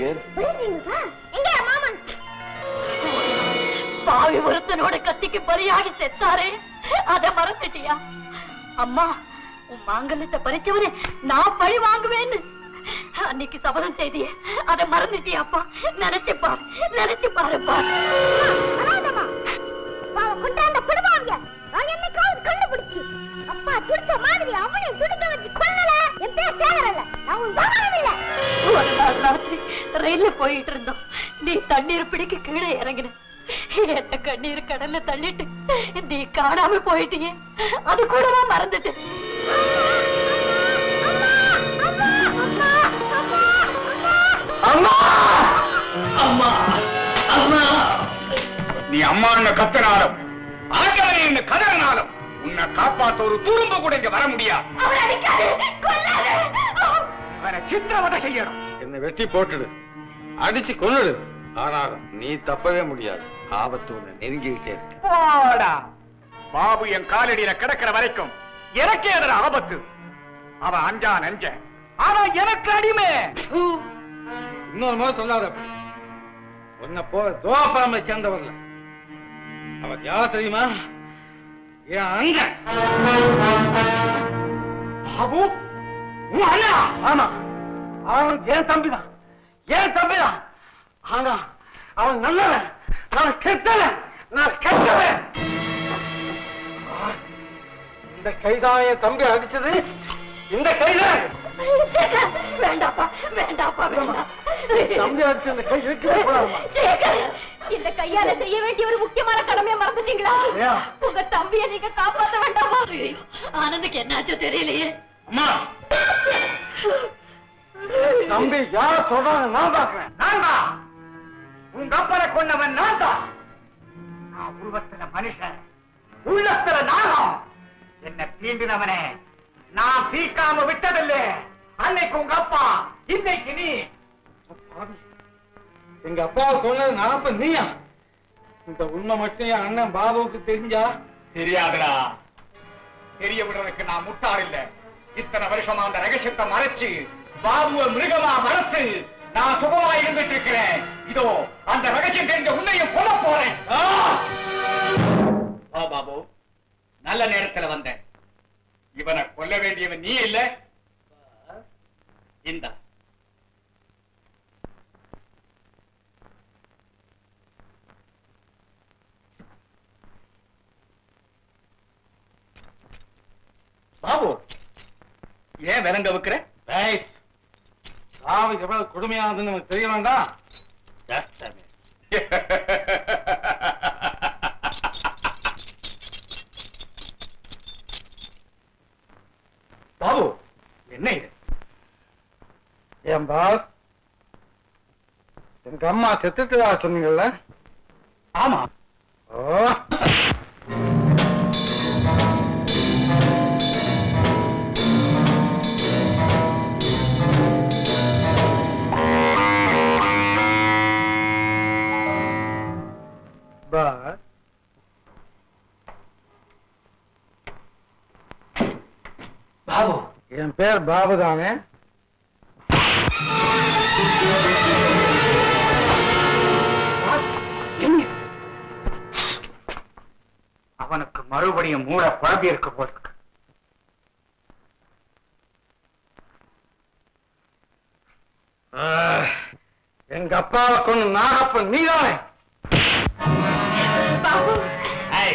விடுறேன் விடுறீங்களா எங்க மாமன் பாவி ஒருத்தனோட கத்திக்கு பலியாகி செத்தாரே அத மறந்துட்டியா அம்மா உன் மாங்கல்யத்தை பறிச்சவனே நான் பழி வாங்குவேன்னு அன்னைக்கு சபதம் செய்தியே அத மறந்துட்டியாப்பா நினைச்சு பாரு நினைச்சு பாருப்பா அனாதமா பாவ கொண்டாந்த குடும்பங்க நான் என்னைக்காவது கண்டுபிடிச்சு அப்பா துடிச்ச மாதிரி அவனை துடிக்க வச்சு கொல்லல என் பேர் சேகரல்ல நான் உன் வாகனம் இல்ல ஒரு நாள் ராத்திரி ரயில்ல போயிட்டு இருந்தோம் நீ தண்ணீர் பிடிக்க கீழே இறங்கின என்ன கண்ணீர் கடல்ல தள்ளிட்டு நீ காணாம போயிட்டியே அது கூடவா மறந்துட்டு அம்மா அம்மா அம்மா நீ அம்மான்னு கத்தினாலும் ஆண்டவனே என்று கதறினாலும் உன்னை காப்பாத்த ஒரு துரும்பு கூட இங்க வர முடியாது அவனை அடிக்காதே, கொல்லாதே. அவனை சித்திரவதை செய்யணும் என்னை வெட்டி போட்டுடு அடிச்சு கொன்னுடு ஆனாலும் நீ தப்பவே முடியாது ஆபத்து உன்னை நெருங்கிக்கிட்டே இருக்கு போடா பாபு என் காலடியில கிடக்கிற வரைக்கும் எனக்கே எதிர ஆபத்து அவன் அஞ்சா நெஞ்ச ஆனா எனக்கு அடிமை இன்னொரு முறை சொல்லாத அப்படி. உன்னை போ துவாபாமை சேர்ந்தவர்ல அவர் யார் தெரியுமா என் அண்ணன் பாபு உன் அண்ணா ஆமா அவன் என் தம்பிதான் என் தம்பிதான் ஆனா அவன் நல்லவன் நான் கெட்டவன் நான் கெட்டவன் இந்த கைதான் என் தம்பி அடிச்சது இந்த கைதான் சேகர், வேண்டாப்பா வேண்டாப்பா வேண்டாம் தம்பி அடிச்ச இந்த கை இருக்கவே கூடாதுமா சேகர், இந்த கையால செய்ய வேண்டிய ஒரு முக்கியமான கடமையை மறந்துட்டீங்களா ஏன்? உங்க தம்பியை நீங்க காப்பாத்த வேண்டாமா ஐயோ, ஆனந்துக்கு என்னாச்சோ தெரியலையே அம்மா தம்பி யார் சொல்றாங்க நான் பாக்குறேன் நான் தான் உங்க அப்பனை கொண்டவன் நான் தான் நான் உருவத்துல மனுஷன் உள்ளத்துல நாகம் என்ன தீண்டினவனே நான் தீக்காம விட்டதில்லை அன்னைக்கு உங்க அப்பா இன்னைக்கு நீ பாவி. எங்க அப்பாவை சொன்னது நாப்ப நீயா இந்த உண்மை மட்டும் என் அண்ணன் பாபுவுக்கு தெரிஞ்சா தெரியாதுடா தெரிய விடுறதுக்கு நான் முட்டாள் இல்ல இத்தனை வருஷமா அந்த ரகசியத்தை மறைச்சு பாபுவ மிருகமா வளர்த்து நான் சுகமா இருந்துட்டு இருக்கிறேன் இதோ அந்த ரகசியம் தெரிஞ்ச உன்னையும் கொல்ல போறேன் ஆ பாபு நல்ல நேரத்துல வந்தேன் இவனை கொல்ல வேண்டியவன் நீ இல்ல இந்த பாபு ஏன் விலங்க வைக்கிற டேய், சாவு எவ்வளவு கொடுமையானதுன்னு உனக்கு தெரிய வேண்டாம் பாபு என்ன இது என் பாஸ் எங்க அம்மா செத்துட்டுதா சொன்னீங்கல்ல ஆமா ஓ பாஸ் பாபு என் பேர் பாபு தானே அவனுக்கு மறுபடியும் மூளை குழம்பி இருக்க போல இருக்கு. ஆ, எங்க அப்பாவை கொண்டு நாகப்பன் நீதானே பாபு ஏய்,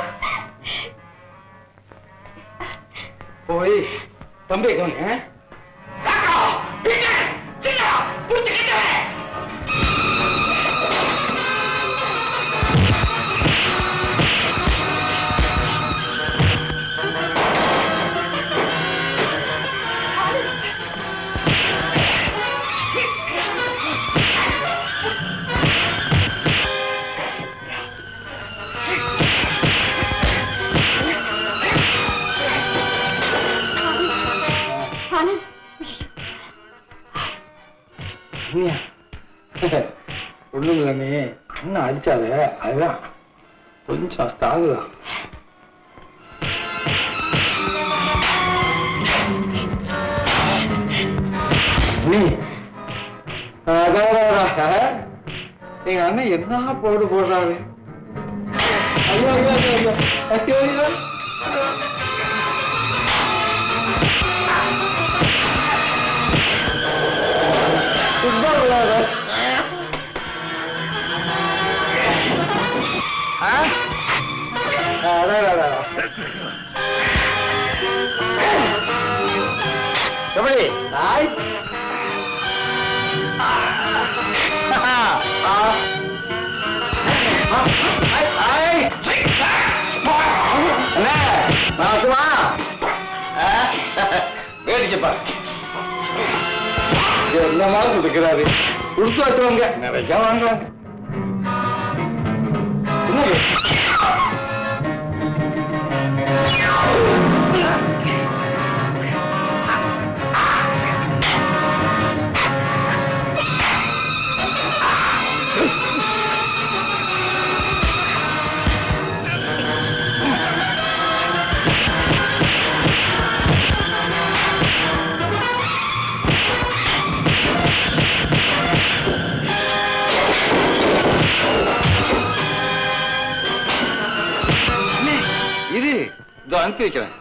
போய் தம்பி கவனி ராக்கா, இங்க, சின்ன, புடிச்சுக்கிட்டு. ஆனந்த் ஒண்ணும் இல்லமே அண்ணன் அடிச்சாரு அதுதான் கொஞ்சம் ஸ்டாகு தான் நீ அதான் எங்க அண்ணன் என்ன போடு போடுறாரு ஐயோ ஐயோ ஐயோ ஐயோ ஐயோ ஐயோ சுத்தா விடாத ஆ? அடா, அடா, அடா. எப்படி நாய் ஆ. ஆ. ஐ, ஐ. என்ன நான் சும்மா ஆ? வேடிக்கை பாரு என்ன மாதிரி கொடுக்கிறாரு கொடுத்து வச்சவங்க நிறைய வாங்குறாங்க என்னது இது இதோ அனுப்பி வைக்கிறேன்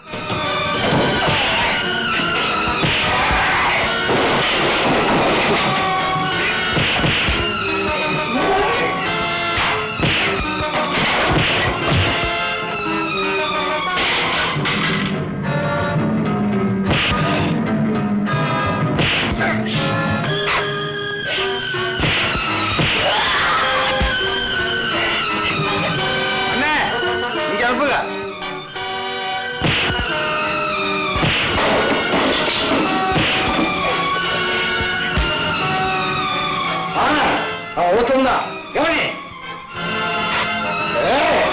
அண்ணே நீங்க அனுப்புங்க ஒருத்தந்தான் கவனி ஏய்.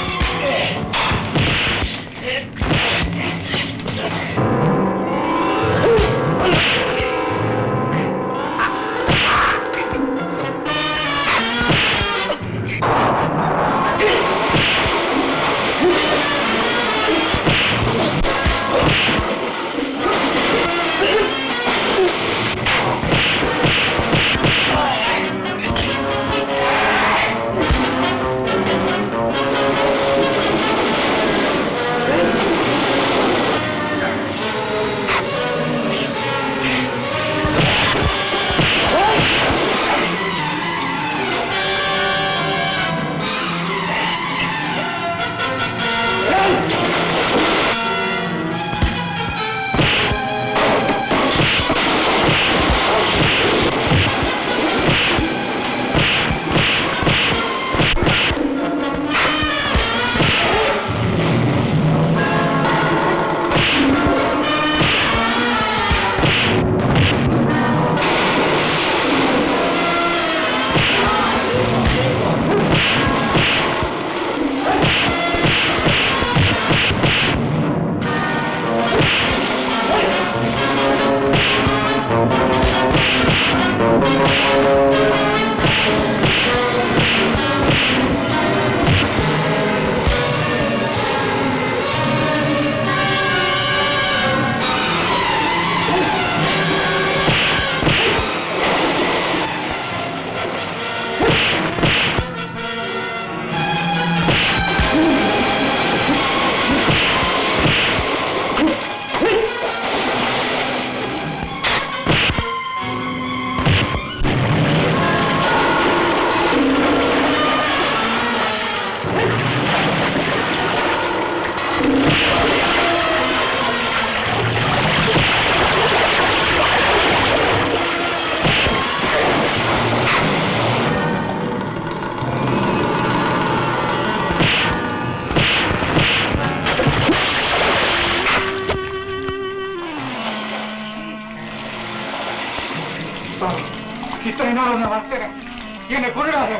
இத்தனை நாள் உன்னை வளர்த்தேன் என்னை கொள்ளாத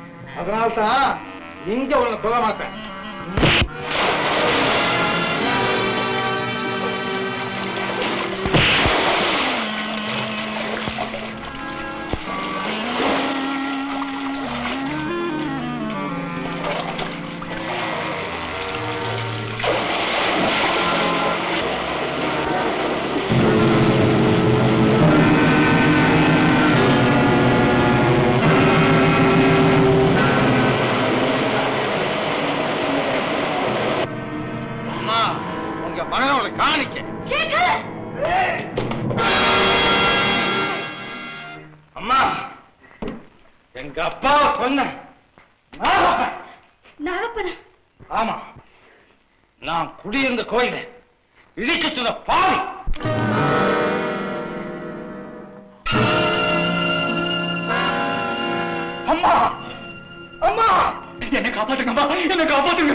அதனால தான் இங்க உன்னை சொல்ல மாட்டேன் ஆ எங்க அப்பாவை கொன்ன நாகப்பன். நாகப்பனா ஆமா நான் குடியிருந்த கோயில இடிக்க சொன்ன பாவி அம்மா அம்மா என்ன காப்பாத்துங்க அம்மா என்ன காப்பாத்துங்க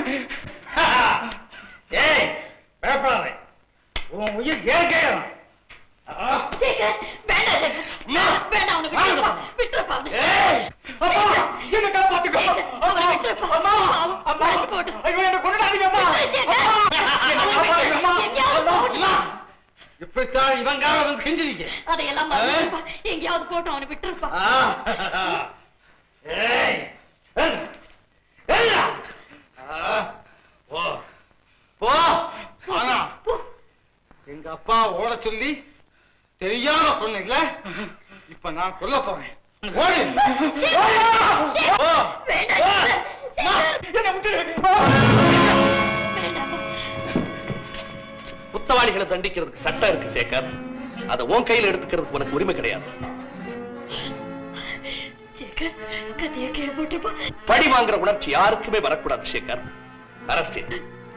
ஏய் பயப்படாதே உன் உயிர் ஏன் கேட்கலாம் சேகர் வேண்டாம் சேகர் அம்மா. வேண்டாம் அவனை விட்டுருப்பா விட்டுருப்பா அவனை. ஏய் அம்மா என்ன காப்பாத்துங்க சேகர், அவனை விட்டுருப்பா அம்மா பாவம், அம்மா மறைச்சு போட்டு. ஐயோ என்ன கொண்டுடாதீங்க அம்மா சேகர், என்ன காப்பாத்துங்க அம்மா எங்கேயாவது போட்டு. அம்மா இப்படித்தான் இவங்கார வந்து கெஞ்சிருக்கீங்க அதையெல்லாம் மறந்துருப்பா எங்கேயாவது போட்டு அவனை விட்டுருப்பா ஏய் ஏய், ஏய்யா. ஆ, போ போ ஆனா போ. எங்க அப்பா ஓட சொல்லி தெரியாம சொன்னீங்கள இப்ப நான் கொல்ல போறேன் ஓடு. போ. வேண்டாம், போ. சேகர். அம்மா, என்னை விட்டுடு. வேண்டாம் குத்தவாளிகளை தண்டிக்கிறதுக்கு சட்டம் இருக்கு சேகர் அதை உன் கையில எடுத்துக்கிறதுக்கு உனக்கு உரிமை கிடையாது சேகர் கதையை கீழே போட்டுருப்பா பழி வாங்குற உணர்ச்சி யாருக்குமே வரக்கூடாது சேகர் அரஸ்ட்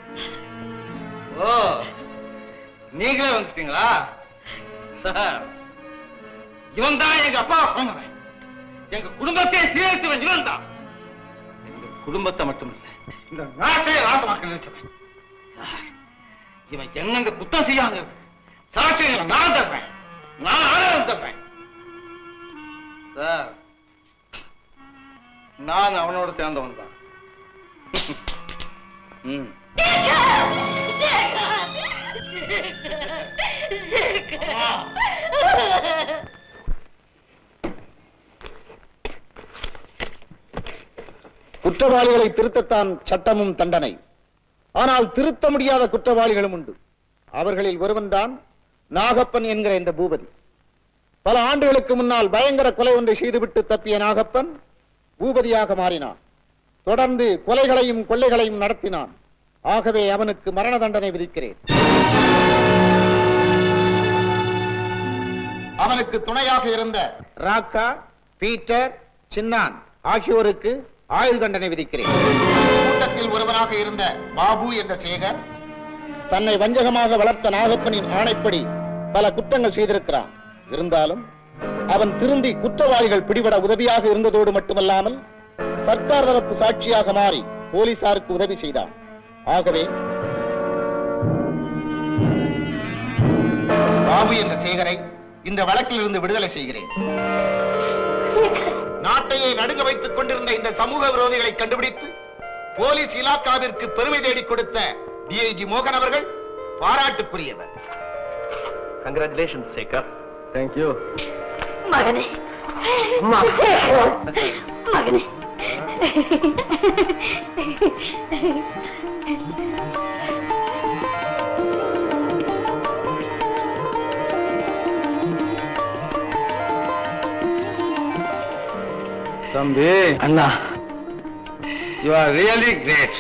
ஓ நீங்களே வந்துட்டீங்களா சார் இவன் தான் எங்க அப்பா கொண்டவன் எங்க குடும்பத்தை சீரழித்தவன் இவன் தான் எங்க குடும்பத்தை மட்டும் இல்ல இந்த நாட்டை நாசமாக்க நினைச்சவன் சார் இவன் என்னங்க குத்தம் செய்யாங்க சாட்சியங்களை நான் தர்றேன் நான் ஆதாரம் தர்றேன் சார் நான் அவனோட சேர்ந்தவன் தான் ம் குற்றவாளிகளை திருத்தத்தான் சட்டமும் தண்டனை ஆனால் திருத்த முடியாத குற்றவாளிகளும் உண்டு அவர்களில் ஒருவன்தான் நாகப்பன் என்கிற இந்த பூபதி பல ஆண்டுகளுக்கு முன்னால் பயங்கர கொலை ஒன்றை செய்துவிட்டு தப்பிய நாகப்பன் பூபதியாக மாறினான் தொடர்ந்து கொலைகளையும் கொள்ளைகளையும் நடத்தினான் ஆகவே அவனுக்கு மரண தண்டனை விதிக்கிறேன் அவனுக்கு துணையாக இருந்த ராக்கா பீட்டர் சின்னான் ஆகியோருக்கு ஆயுள் தண்டனை விதிக்கிறேன் கூட்டத்தில் ஒருவனாக இருந்த பாபு என்ற சேகர் தன்னை வஞ்சகமாக வளர்த்த நாகப்பனின் ஆணைப்படி பல குற்றங்கள் செய்திருக்கிறான் இருந்தாலும் அவன் திருந்தி குற்றவாளிகள் பிடிபட உதவியாக இருந்ததோடு மட்டுமல்லாமல் சர்க்கார் தரப்பு சாட்சியாக மாறி போலீசாருக்கு உதவி செய்தான் ஆகவே பாபு என்ற சேகரை இந்த வழக்கில் இருந்து விடுதலை செய்கிறேன் நாட்டையே நடுங்க வைத்துக் கொண்டிருந்த இந்த சமூக விரோதிகளை கண்டுபிடித்து போலீஸ் இலாக்காவிற்கு பெருமை தேடிக் கொடுத்த டிஐஜி மோகன் அவர்கள் பாராட்டுக்குரியவர் கங்க்ராச்சுலேஷன் சேகர் தேங்க்யூ மகனே மகனே தம்பி அண்ணா யூ ஆர் ரியலி கிரேட்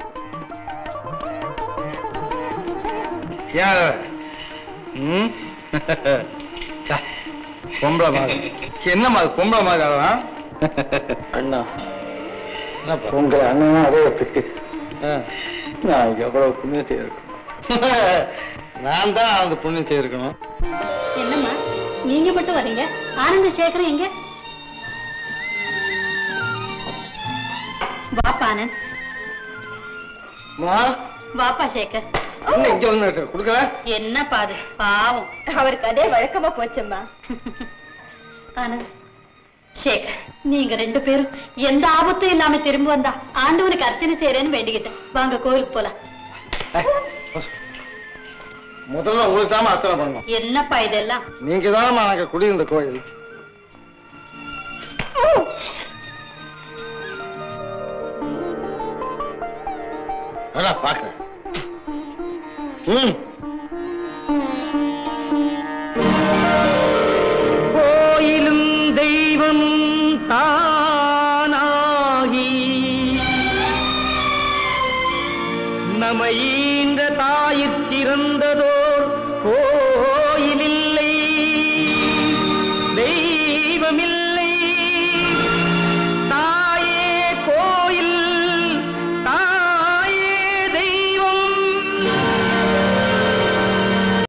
யார் ம் ச்சே, பொம்பளை மாதிரி என்னம்மா அது பொம்பளை மாதிரி ஆகலாம் அண்ணா உங்க அண்ணன் அதே நான் எவ்வளவு புண்ணியம் செய்திருக்கணும் நான் தான் அவங்க புண்ணியம் செய்திருக்கணும் என்னம்மா நீங்க மட்டும் வரீங்க ஆனந்த சேகரம் எங்க வாப்பா ஆனந்த் மா வாப்பா சேகர் என்ன இங்க வந்து இருக்க கொடுக்கல என்ன பாது பாவம் அவருக்கு அதே வழக்கமா போச்சம்மா ஆனந்த் சேகர் நீங்க ரெண்டு பேரும் எந்த ஆபத்தும் இல்லாம திரும்ப வந்தா ஆண்டவனுக்கு அர்ச்சனை செய்யறேன்னு வேண்டிக்கிட்டேன் வாங்க கோவிலுக்கு போலாம் முதல்ல உங்களுக்கு தான் அர்ச்சனை பண்ணணும் என்னப்பா இதெல்லாம் நீங்க தான் நாங்க குடியிருந்த கோயில் அதான் பாக்குறேன் ம் கோயிலும் தெய்வம் தானாகி நமையீந்த தாயிற் சிறந்ததோர் கோ